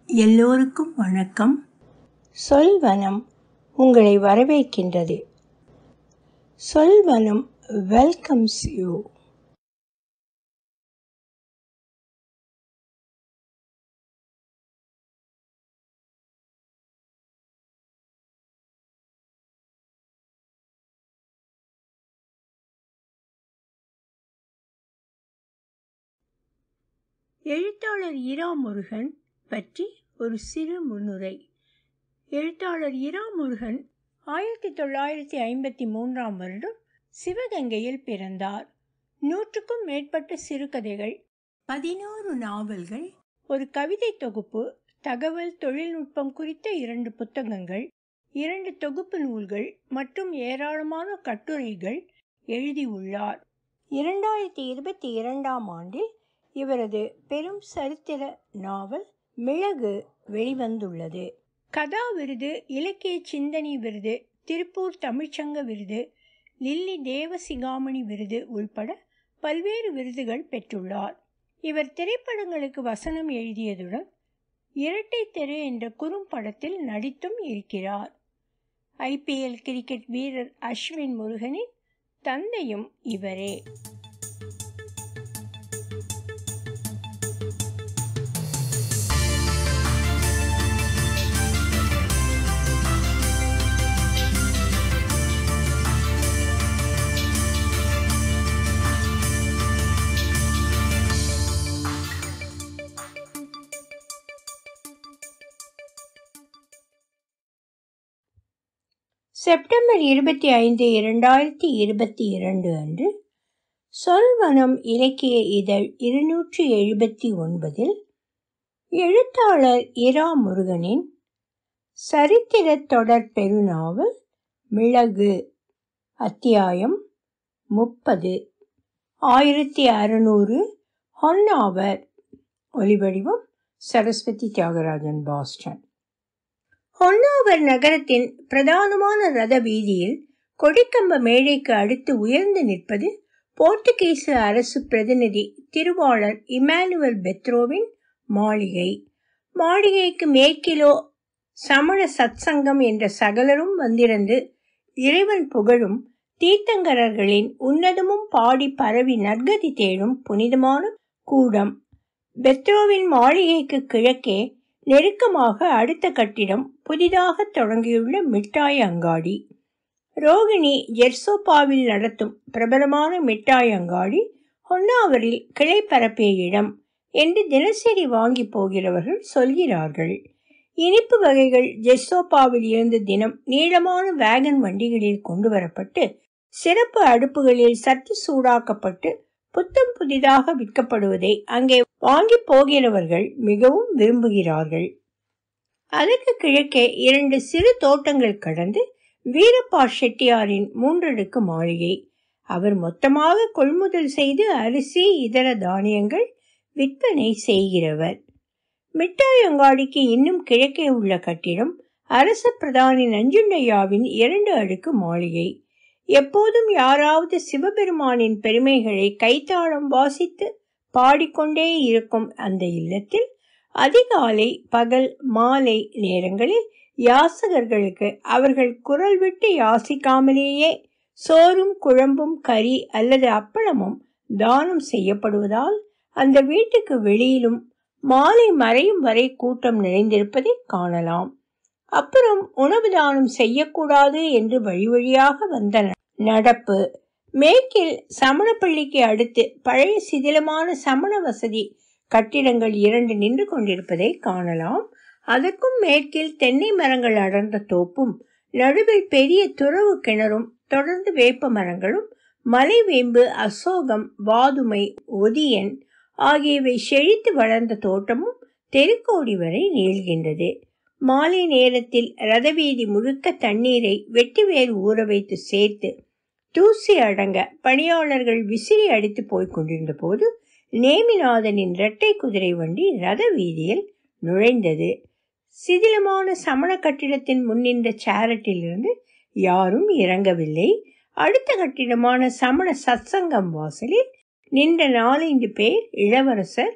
எல்லோருக்கும் வணக்கம் சொல்வனம் உங்களை வரவேற்கின்றது சொல்வனம் வெல்கம்ஸ் யூ எழுத்தாளர் இரா முருகன் பற்றி ஒரு சிறு முன்னுரை எழுத்தாளர் இரா முருகன் ஆயிரத்தி தொள்ளாயிரத்தி ஐம்பத்தி மூன்றாம் வருடம் சிவகங்கையில் பிறந்தார் நூற்றுக்கும் மேற்பட்ட சிறுகதைகள் பதினோரு நாவல்கள் ஒரு கவிதை தொகுப்பு தகவல் தொழில்நுட்பம் குறித்த இரண்டு புத்தகங்கள் இரண்டு தொகுப்பு நூல்கள் மற்றும் ஏராளமான கட்டுரைகள் எழுதியுள்ளார் இரண்டாயிரத்தி இருபத்தி இரண்டாம் ஆண்டில் இவரது பெரும் சரித்திர நாவல் மிளகு வெளிவந்துள்ளது கதா விருது இலக்கிய சிந்தனை விருது திருப்பூர் தமிழ்ச்சங்க விருது லில்லி தேவசிகாமணி விருது உள்பட பல்வேறு விருதுகள் பெற்றுள்ளார் இவர் திரைப்படங்களுக்கு வசனம் எழுதியதுடன் இரட்டை தெரு என்ற குறும்படத்தில் நடித்தும் இருக்கிறார் ஐபிஎல் கிரிக்கெட் வீரர் அஸ்வின் முருகனின் தந்தையும் இவரே செப்டம்பர் இருபத்தி ஐந்து இரண்டாயிரத்தி இருபத்தி இரண்டு அன்று சொல்வனம் இலக்கிய இதழ் இருநூற்றி எழுபத்தி ஒன்பதில் எழுத்தாளர் இரா முருகனின் சரித்திர தொடர் பெருநாவல் மிளகு அத்தியாயம் முப்பது ஆயிரத்தி அறுநூறு ஹொன்னாவர் ஒலிவடிவம் சரஸ்வதி தியாகராஜன் பாஸ்டன் ஹொன்னாவர் நகரத்தின் பிரதானமான ரத வீதியில் கொடிக்கம்ப மேடைக்கு அடுத்து உயர்ந்து நிற்பது போர்த்துகீசு அரசு பிரதிநிதி திருவாளர் இமானுவல் பெத்ரோவின் மாளிகை மாளிகைக்கு மேற்கிலோ சமண சத்சங்கம் என்ற சகலரும் வந்திருந்து இறைவன் புகழும் தீர்த்தங்கரர்களின் உன்னதமும் பாடி பரவி நற்கதி தேடும் புனிதமான கூடம் பெத்ரோவின் மாளிகைக்கு கிழக்கே நெருக்கமாக அடுத்த கட்டிடம் புதிதாக தொடங்கியுள்ள மிட்டாய் அங்காடி ரோகிணி ஜெர்சோப்பாவில் நடத்தும் பிரபலமான மிட்டாய் அங்காடி ஹொன்னாவரில் கிளை பரப்பிய இடம் என்று தினசரி வாங்கி போகிறவர்கள் சொல்கிறார்கள் இனிப்பு வகைகள் ஜெர்சோப்பாவில் இருந்து தினம் நீளமான வேகன் வண்டிகளில் கொண்டு வரப்பட்டு சிறப்பு அடுப்புகளில் சற்று சூடாக்கப்பட்டு புத்தம் புதிதாக விற்கப்படுவதை அங்கே வாங்கி போகிறவர்கள் மிகவும் விரும்புகிறார்கள் அதற்கு கிழக்கே இரண்டு சிறு தோட்டங்கள் கடந்து வீரப்பா செட்டியாரின் மூன்றடுக்கு மாளிகை அவர் மொத்தமாக கொள்முதல் செய்து அரிசி இதர தானியங்கள் விற்பனை செய்கிறவர் மிட்டாய் அங்காடிக்கு இன்னும் கிழக்கே உள்ள கட்டிடம் அரச பிரதானி நஞ்சுண்டையாவின் இரண்டு அடுக்கு மாளிகை எப்போதும் யாராவது சிவபெருமானின் பெருமைகளை கைத்தாளம் வாசித்து பாடிக்கொண்டே இருக்கும் அந்த இல்லத்தில் அதிகாலை பகல் மாலை நேரங்களில் யாசகர்களுக்கு அவர்கள் குரல் விட்டு யாசிக்காமலேயே சோறும் குழம்பும் கறி அல்லது அப்பளமும் தானம் செய்யப்படுவதால் அந்த வீட்டுக்கு வெளியிலும் மாலை மறையும் வரை கூட்டம் நிறைந்திருப்பதை காணலாம் அப்புறம் உணவு தானம் செய்யக்கூடாது என்று வழி வழியாக வந்த நடப்பு மேற்கில் சமணப்பள்ளிக்கு அடுத்து பழைய சிதிலமான சமண வசதி கட்டிடங்கள் இரண்டு நின்று கொண்டிருப்பதை காணலாம் அதற்கும் மேற்கில் தென்னை மரங்கள் அடர்ந்த தோப்பும் நடுவில் பெரிய துறவு கிணறும் தொடர்ந்து வேப்ப மரங்களும் மலைவேம்பு அசோகம் வாதுமை ஒதியன் ஆகியவை செழித்து வளர்ந்த தோட்டமும் தெருக்கோடி வரை நீள்கின்றது மாலை நேரத்தில் ரதவீதி முழுக்க தண்ணீரை வெட்டிவேர் ஊற வைத்து சேர்த்து தூசி அடங்க பணியாளர்கள் விசிறி அடித்து போய்க் கொண்டிருந்த போது நேமிநாதனின் இரட்டை குதிரை வண்டி ரத வீதியில் நுழைந்தது சிதிலமான சமண கட்டிடத்தின் முன்னின்ற சேரட்டிலிருந்து யாரும் இறங்கவில்லை அடுத்த கட்டிடமான சமண சத்சங்கம் வாசலில் நின்ற நாலைந்து பேர் இளவரசர்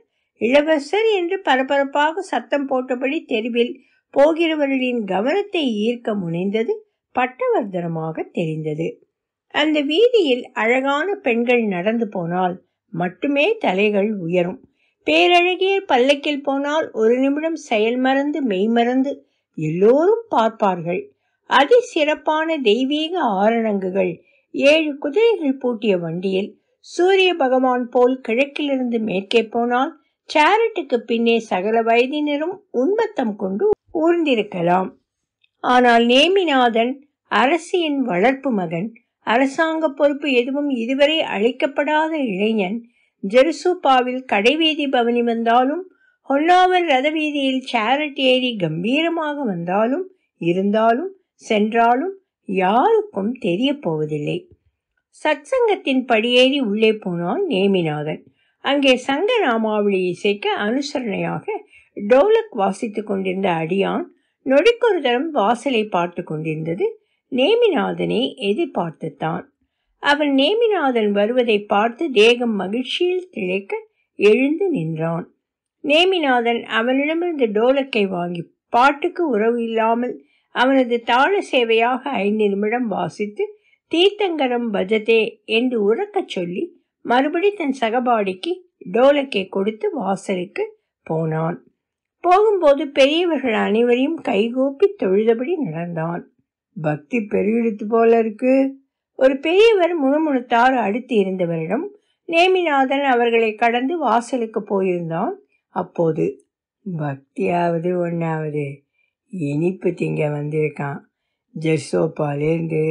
இளவரசர் என்று பரபரப்பாக சத்தம் போட்டபடி தெருவில் போகிறவர்களின் கவனத்தை ஈர்க்க முனைந்தது பட்டவர்தனமாக தெரிந்தது அந்த வீதியில் அழகான பெண்கள் நடந்து போனால் மட்டுமே தலைகள் உயரும் பேரழகியர் பல்லக்கில் போனால் ஒரு நிமிடம் செயல் மறந்து மெய்மறந்து எல்லோரும் பார்ப்பார்கள் அதி சிறப்பான தெய்வீக ஆரணங்குகள் ஏழு குதிரைகள் பூட்டிய வண்டியில் சூரிய பகவான் போல் கிழக்கிலிருந்து மேற்கே போனால் சேரட்டுக்கு பின்னே சகல வயதினரும் உன்மத்தம் கொண்டு ஊர்ந்திருக்கலாம் ஆனால் நேமிநாதன் அரசியின் வளர்ப்பு மகன் அரசாங்க பொறுப்பு எதுவும் இதுவரை அளிக்கப்படாத இளைஞன் ஜெருசூப்பாவில் கடைவீதி பவனி வந்தாலும் ஹொன்னாவர் ரத வீதியில் சேரட் ஏறி கம்பீரமாக வந்தாலும் இருந்தாலும் சென்றாலும் யாருக்கும் தெரிய போவதில்லை சத்சங்கத்தின் படியேறி உள்ளே போனான் நேமிநாதன் அங்கே சங்க நாமாவளி இசைக்க அனுசரணையாக டோலக் வாசித்துக் கொண்டிருந்த அடியான் நொடிக்கொரு தரம் வாசலை பார்த்து கொண்டிருந்தது நேமிநாதனை எதிர்பார்த்துத்தான் அவன் நேமிநாதன் வருவதை பார்த்து தேகம் மகிழ்ச்சியில் திளைக்க எழுந்து நின்றான் நேமிநாதன் அவனிடமிருந்து டோலக்கை வாங்கி பாட்டுக்கு உறவு இல்லாமல் அவனது தாள சேவையாக ஐந்து நிமிடம் வாசித்து தீர்த்தங்கரம் பஜதே என்று உறக்கச் சொல்லி மறுபடி தன் சகபாடிக்கு டோலக்கை கொடுத்து வாசலுக்கு போனான் போகும்போது பெரியவர்கள் அனைவரையும் கைகூப்பி தொழுதபடி நடந்தான் பக்தி பெருகிடுத்து போல இருக்கு ஒரு பெரியவர் முணுமுணுத்தார் அடுத்து இருந்தவரிடம் நேமிநாதன் அவர்களை கடந்து வாசலுக்கு போயிருந்தான் அப்போது பக்தியாவது ஒன்றாவது இனிப்பு திங்க வந்திருக்கான் ஜெர்சோப்பாலேருந்து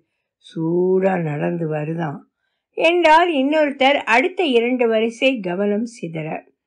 சூடாக நடந்து வருதான் என்றால் இன்னொருத்தர் அடுத்த இரண்டு வரிசை கவனம் சிதற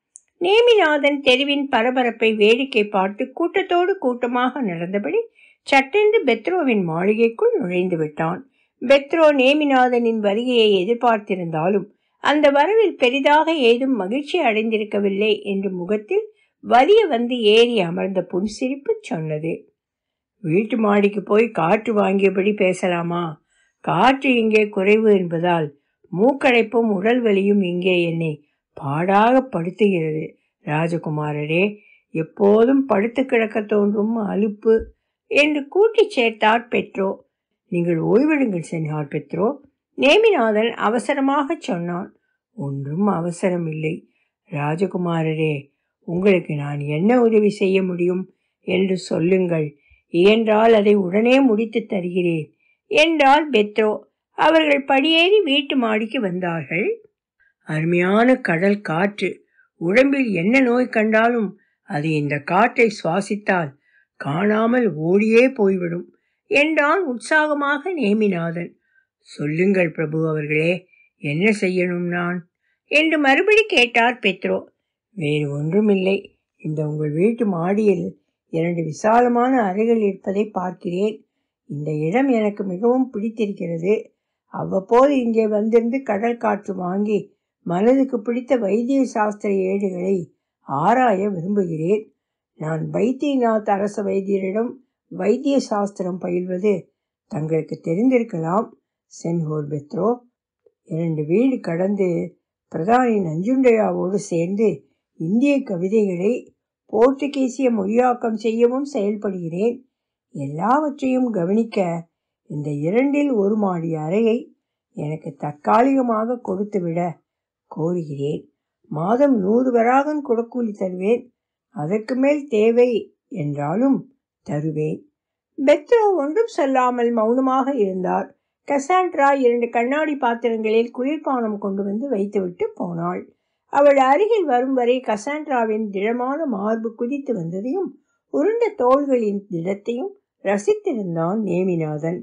நேமிநாதன் தெருவின் பரபரப்பை வேடிக்கை பார்த்து கூட்டத்தோடு கூட்டமாக நடந்தபடி சட்டென்று பெத்ரோவின் மாளிகைக்குள் நுழைந்து விட்டான் பெத்ரோ நேமிநாதனின் வருகையை எதிர்பார்த்திருந்தாலும் அந்த வரவில் பெரிதாக ஏதும் மகிழ்ச்சி அடைந்திருக்கவில்லை என்று முகத்தில் வலிய வந்து ஏறி அமர்ந்த புன்சிரிப்பு சொன்னது வீட்டு மாடிக்கு போய் காற்று வாங்கியபடி பேசலாமா காற்று இங்கே குறைவு என்பதால் மூக்கடைப்பும் உடல் வலியும் இங்கே என்னை பாடாக படுத்துகிறது ராஜகுமாரரே எப்போதும் படுத்து கிடக்க தோன்றும் அலுப்பு என்று கூட்டிச் சேர்த்தார் பெட்ரோ நீங்கள் ஓய்வெடுங்கள் சென்றார் பெட்ரோ நேமிநாதன் அவசரமாக சொன்னான் ஒன்றும் அவசரம் இல்லை ராஜகுமாரரே உங்களுக்கு நான் என்ன உதவி செய்ய முடியும் என்று சொல்லுங்கள் இயன்றால் அதை உடனே முடித்து தருகிறேன் என்றால் பெத்ரோ அவர்கள் படியேறி வீட்டு மாடிக்கு வந்தார்கள் அருமையான கடல் காற்று உடம்பில் என்ன நோய் கண்டாலும் அது இந்த காற்றை சுவாசித்தால் காணாமல் ஓடியே போய்விடும் என்றான் உற்சாகமாக நேமிநாதன் சொல்லுங்கள் பிரபு அவர்களே என்ன செய்யணும் நான் என்று மறுபடி கேட்டார் பெத்ரோ வேறு ஒன்றுமில்லை இந்த உங்கள் வீட்டு மாடியில் இரண்டு விசாலமான அறைகள் இருப்பதை பார்க்கிறேன் இந்த இடம் எனக்கு மிகவும் பிடித்திருக்கிறது அவ்வப்போது இங்கே வந்திருந்து கடல் காற்று வாங்கி மனதுக்கு பிடித்த வைத்திய சாஸ்திர ஏடுகளை ஆராய விரும்புகிறேன் நான் வைத்தியநாத் அரச வைத்தியரிடம் வைத்திய சாஸ்திரம் பயில்வது தங்களுக்கு தெரிந்திருக்கலாம் சென்ஹோர் பெத்ரோ இரண்டு வீடு கடந்து பிரதானி நஞ்சுண்டையாவோடு சேர்ந்து இந்திய கவிதைகளை போர்த்துகீசிய மொழியாக்கம் செய்யவும் செயல்படுகிறேன் எல்லாவற்றையும் கவனிக்க இந்த இரண்டில் ஒரு மாடி அறையை எனக்கு தற்காலிகமாக கொடுத்துவிட கோருகிறேன் மாதம் நூறு வராகன் கொடுக்கூலி தருவேன் அதற்கு மேல் தேவை என்றாலும் தருவேன் பெத்ரோ ஒன்றும் சொல்லாமல் மௌனமாக இருந்தார் கசாண்ட்ரா இரண்டு கண்ணாடி பாத்திரங்களில் குளிர்பானம் கொண்டு வந்து வைத்துவிட்டு போனாள் அவள் அருகில் வரும் வரை கசாண்ட்ராவின் திடமான மார்பு குதித்து வந்ததையும் உருண்ட தோள்களின் திடத்தையும் ரசித்திருந்தான் நேமிநாதன்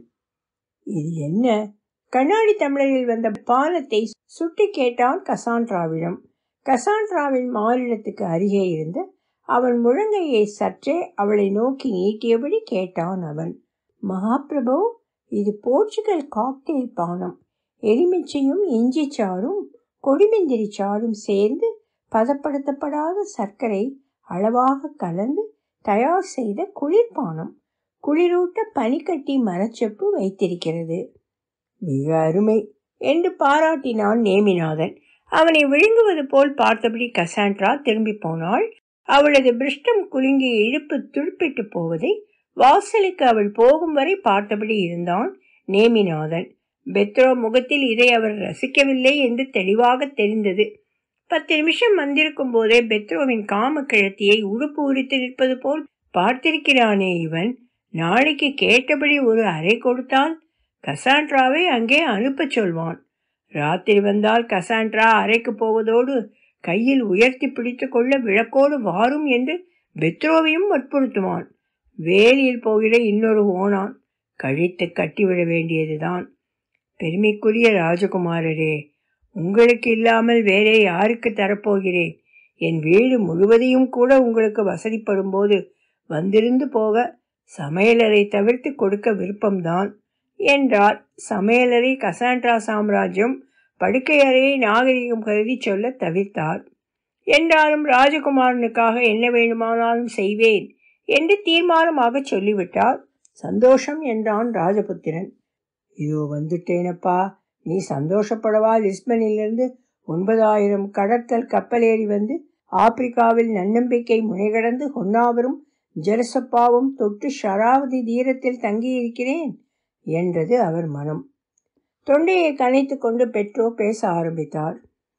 இது என்ன கண்ணாடி தமிழரில் வந்த பானத்தை சுட்டி கேட்டான் கசாண்ட்ராவிடம் கசாண்ட்ராவின் மாறிடத்துக்கு அருகே இருந்த அவன் முழங்கையை சற்றே அவளை நோக்கி நீட்டியபடி கேட்டான் அவன் மகாபிரபு இது போர்ச்சுகல் காக்டெயில் பானம் எலுமிச்சையும் இஞ்சி சாறும் கொடிமெந்திரி சாறும் சேர்ந்து பதப்படுத்தப்படாத சர்க்கரை அளவாக கலந்து தயார் செய்த குளிர்பானம் குளிரூட்ட பனிக்கட்டி மரச்செப்பு வைத்திருக்கிறது மிக அருமை என்று பாராட்டினான் நேமிநாதன் அவனை விழுங்குவது போல் பார்த்தபடி கசாண்ட்ரா திரும்பி போனாள் அவளது பிருஷ்டம் குலுங்கி இழுப்பு துடுப்பிட்டு போவதை வாசலுக்கு அவள் போகும் வரை பார்த்தபடி இருந்தான் நேமிநாதன் பெத்ரோ முகத்தில் இதை அவர் ரசிக்கவில்லை என்று தெளிவாக தெரிந்தது பத்து நிமிஷம் வந்திருக்கும் போதே பெத்ரோவின் காம கிழத்தியை உடுப்பு உரித்து நிற்பது போல் பார்த்திருக்கிறானே இவன் நாளைக்கு கேட்டபடி ஒரு அறை கொடுத்தால் கசாண்ட்ராவை அங்கே அனுப்பச் சொல்வான் ராத்திரி வந்தால் கசாண்ட்ரா அறைக்கு போவதோடு கையில் உயர்த்தி பிடித்து கொள்ள விளக்கோடு வாரும் என்று பெத்ரோவையும் வற்புறுத்துவான் வேலியில் போகிற இன்னொரு ஓனான் கழித்து கட்டிவிட வேண்டியதுதான் பெருமைக்குரிய ராஜகுமாரரே உங்களுக்கு இல்லாமல் வேறே யாருக்கு தரப்போகிறேன் என் வீடு முழுவதையும் கூட உங்களுக்கு வசதிப்படும் போது வந்திருந்து போக சமையலறை தவிர்த்து கொடுக்க விருப்பம்தான் என்றார் சமையலறை கசாண்ட்ரா சாம்ராஜ்யம் படுக்கை அறையை நாகரிகம் கருதி சொல்ல தவிர்த்தார் என்றாலும் ராஜகுமாரனுக்காக என்ன வேண்டுமானாலும் செய்வேன் என்று தீர்மானமாக சொல்லிவிட்டார் சந்தோஷம் என்றான் ராஜபுத்திரன் இதோ வந்துட்டேனப்பா நீ சந்தோஷப்படவா லிஸ்பனிலிருந்து ஒன்பதாயிரம் கடற்கல் கப்பலேறி வந்து ஆப்பிரிக்காவில் நன்னம்பிக்கை முனைகடந்து ஹொன்னாவரும் ஜெரசப்பாவும் தொட்டு ஷராவதி தீரத்தில் தங்கியிருக்கிறேன் என்றது அவர் மனம் தொண்டையை கனைத்து கொண்டு பெற்றோ பேச ஆரம்பித்தார்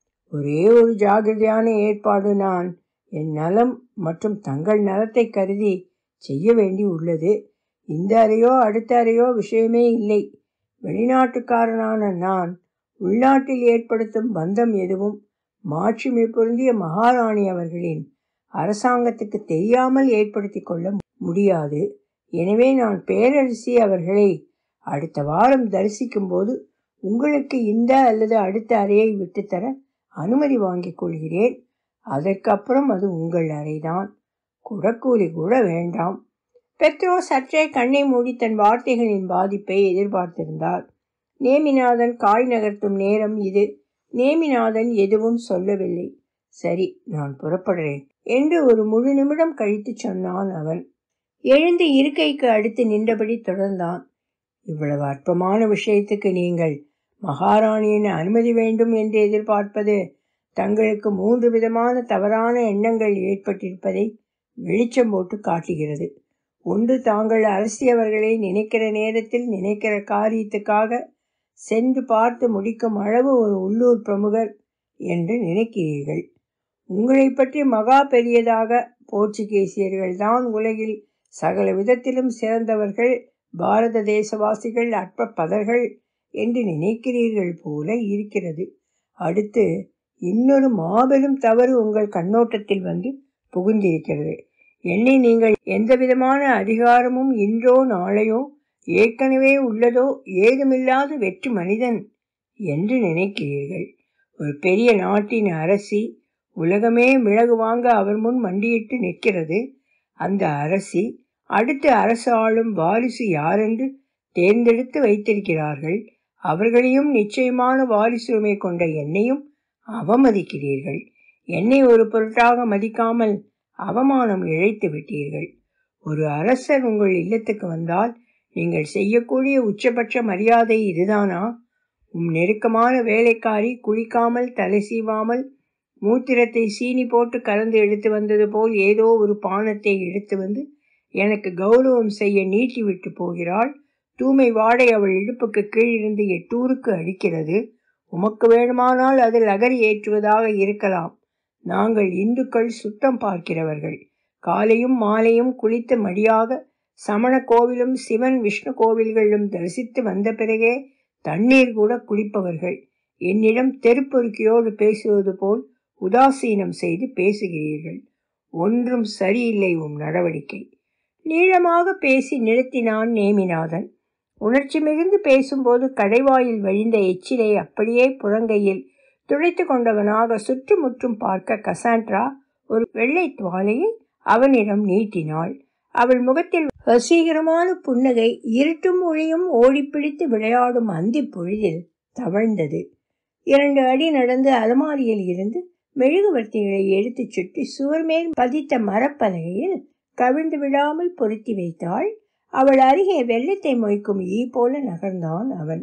ஒரே ஒரு ஜாகிரதையான ஏற்பாடு நான் என் நலம் மற்றும் தங்கள் நலத்தை கருதி செய்ய வேண்டி உள்ளது இந்த அறையோ அடுத்த அறையோ விஷயமே இல்லை வெளிநாட்டுக்காரனான நான் உள்நாட்டில் ஏற்படுத்தும் பந்தம் எதுவும் மாட்சிமை பொருந்திய மகாராணி அவர்களின் அரசாங்கத்துக்கு தெரியாமல் ஏற்படுத்தி கொள்ள முடியாது எனவே நான் பேரரசி அவர்களை அடுத்த வாரம் தரிசிக்கும் போது உங்களுக்கு இந்த அல்லது அடுத்த அறையை விட்டுத்தர அனுமதி வாங்கிக் கொள்கிறேன் அதற்கப்புறம் அது உங்கள் அறைதான் குடக்கூலி கூட வேண்டாம் பெத்ரோ சற்றே கண்ணை மூடி தன் வார்த்தைகளின் பாதிப்பை எதிர்பார்த்திருந்தார் நேமிநாதன் காய் நகர்த்தும் நேரம் இது நேமிநாதன் எதுவும் சொல்லவில்லை சரி நான் புறப்படுறேன் என்று ஒரு முழு நிமிடம் கழித்து சொன்னான் அவன் எழுந்து இருக்கைக்கு அடுத்து நின்றபடி தொடர்ந்தான் இவ்வளவு அற்பமான விஷயத்துக்கு நீங்கள் மகாராணியின் அனுமதி வேண்டும் என்று எதிர்பார்ப்பது தங்களுக்கு மூன்று விதமான தவறான எண்ணங்கள் ஏற்பட்டிருப்பதை வெளிச்சம் போட்டு காட்டுகிறது ஒன்று தாங்கள் அரசியவர்களை நினைக்கிற நேரத்தில் நினைக்கிற காரியத்துக்காக சென்று பார்த்து முடிக்கும் அளவு ஒரு உள்ளூர் பிரமுகர் என்று நினைக்கிறீர்கள் உங்களை பற்றி மகா பெரியதாக போர்ச்சுகீசியர்கள் தான் உலகில் சகல விதத்திலும் சிறந்தவர்கள் பாரத தேசவாசிகள் அற்ப பதர்கள் என்று நினைக்கிறீர்கள் போல இருக்கிறது அடுத்து இன்னொரு மாபெரும் தவறு உங்கள் கண்ணோட்டத்தில் வந்து புகுந்திருக்கிறது என்னை நீங்கள் எந்த விதமான அதிகாரமும் இன்றோ நாளையோ ஏற்கனவே உள்ளதோ ஏதுமில்லாத வெற்று மனிதன் என்று நினைக்கிறீர்கள் ஒரு பெரிய நாட்டின் அரசி உலகமே மிளகு வாங்க அவர் முன் மண்டியிட்டு நிற்கிறது அந்த அரசி அடுத்து அரசு ஆளும் வாரிசு யாரென்று தேர்ந்தெடுத்து வைத்திருக்கிறார்கள் அவர்களையும் நிச்சயமான வாரிசுரிமை கொண்ட என்னையும் அவமதிக்கிறீர்கள் என்னை ஒரு பொருட்டாக மதிக்காமல் அவமானம் இழைத்து விட்டீர்கள் ஒரு அரசர் உங்கள் இல்லத்துக்கு வந்தால் நீங்கள் செய்யக்கூடிய உச்சபட்ச மரியாதை இதுதானா உம் நெருக்கமான வேலைக்காரி குளிக்காமல் தலை சீவாமல் மூத்திரத்தை சீனி போட்டு கலந்து எடுத்து வந்தது போல் ஏதோ ஒரு பானத்தை எடுத்து வந்து எனக்கு கௌரவம் செய்ய நீட்டி விட்டு போகிறாள் தூய்மை வாடை அவள் இடுப்புக்கு கீழிருந்து எட்டூருக்கு அடிக்கிறது உமக்கு வேணுமானால் அது லகரி ஏற்றுவதாக இருக்கலாம் நாங்கள் இந்துக்கள் சுத்தம் பார்க்கிறவர்கள் காலையும் மாலையும் குளித்த மடியாக சமண கோவிலும் சிவன் விஷ்ணு கோவில்களிலும் தரிசித்து வந்த பிறகே தண்ணீர் கூட குளிப்பவர்கள் என்னிடம் தெருப்பொருக்கியோடு பேசுவது போல் உதாசீனம் செய்து பேசுகிறீர்கள் ஒன்றும் சரியில்லை உம் நடவடிக்கை நீளமாக பேசி நிறுத்தினான் நேமிநாதன் உணர்ச்சி மிகுந்து பேசும்போது கடைவாயில் வழிந்த எச்சிலை அப்படியே புறங்கையில் துடைத்து கொண்டவனாக சுற்றுமுற்றும் பார்க்க கசாண்ட்ரா ஒரு வெள்ளை துவாலையை அவனிடம் நீட்டினாள் அவள் முகத்தில் வசீகரமான புன்னகை இருட்டும் மொழியும் ஓடிப்பிடித்து விளையாடும் அந்தி பொழுதில் தவழ்ந்தது இரண்டு அடி நடந்து அலமாரியில் இருந்து மெழுகுவர்த்திகளை எடுத்துச் சுற்றி சுவர் மேல் பதித்த மரப்பலகையில் கவிழ்ந்து விடாமல் பொருத்தி வைத்தாள் அவள் அருகே வெள்ளத்தை மொய்க்கும் ஈ போல நகர்ந்தான் அவன்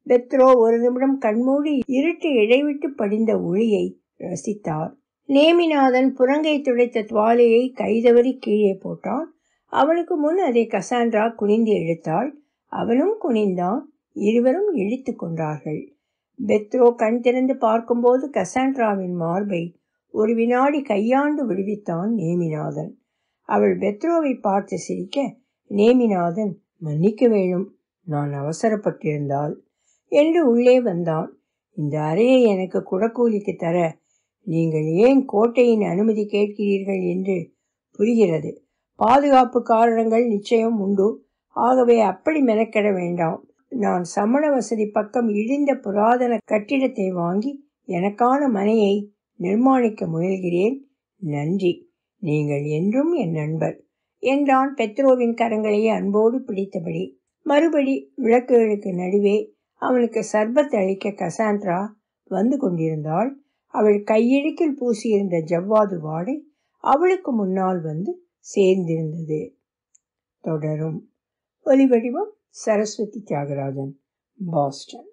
பெத்ரோ ஒரு நிமிடம் கண்மூடி இருட்டு இடைவிட்டு படிந்த ஒளியை ரசித்தார் நேமிநாதன் புறங்கை துடைத்த துவாலையை கைதவறி கீழே போட்டான் அவனுக்கு முன் அதை கசாண்ட்ரா குனிந்து இழுத்தாள் அவனும் குனிந்தான் இருவரும் இழுத்து கொண்டார்கள் பெத்ரோ கண் திறந்து பார்க்கும்போது கசாண்ட்ராவின் மார்பை ஒரு வினாடி கையாண்டு விடுவித்தான் நேமிநாதன் அவள் பெத்ரோவை பார்த்து சிரிக்க நேமிநாதன் மன்னிக்க வேணும் நான் அவசரப்பட்டிருந்தால் என்று உள்ளே வந்தான் இந்த அறையை எனக்கு குடக்கூலிக்கு தர நீங்கள் ஏன் கோட்டையின் அனுமதி கேட்கிறீர்கள் என்று புரிகிறது பாதுகாப்பு காரணங்கள் நிச்சயம் உண்டு ஆகவே அப்படி மெனக்கெட வேண்டாம் நான் சமண வசதி பக்கம் இடிந்த புராதன கட்டிடத்தை வாங்கி எனக்கான மனையை நிர்மாணிக்க முயல்கிறேன் நன்றி நீங்கள் என்றும் என் நண்பர் என்றான் பெத்ரோவின் கரங்களை அன்போடு பிடித்தபடி மறுபடி விளக்குகளுக்கு நடுவே அவனுக்கு சர்பத் அளிக்க கசாண்ட்ரா வந்து கொண்டிருந்தாள் அவள் கையிழுக்கில் பூசியிருந்த ஜவ்வாது வாடை அவளுக்கு முன்னால் வந்து சேர்ந்திருந்தது தொடரும் ஒலிவடிவம் சரஸ்வதி தியாகராஜன் பாஸ்டன்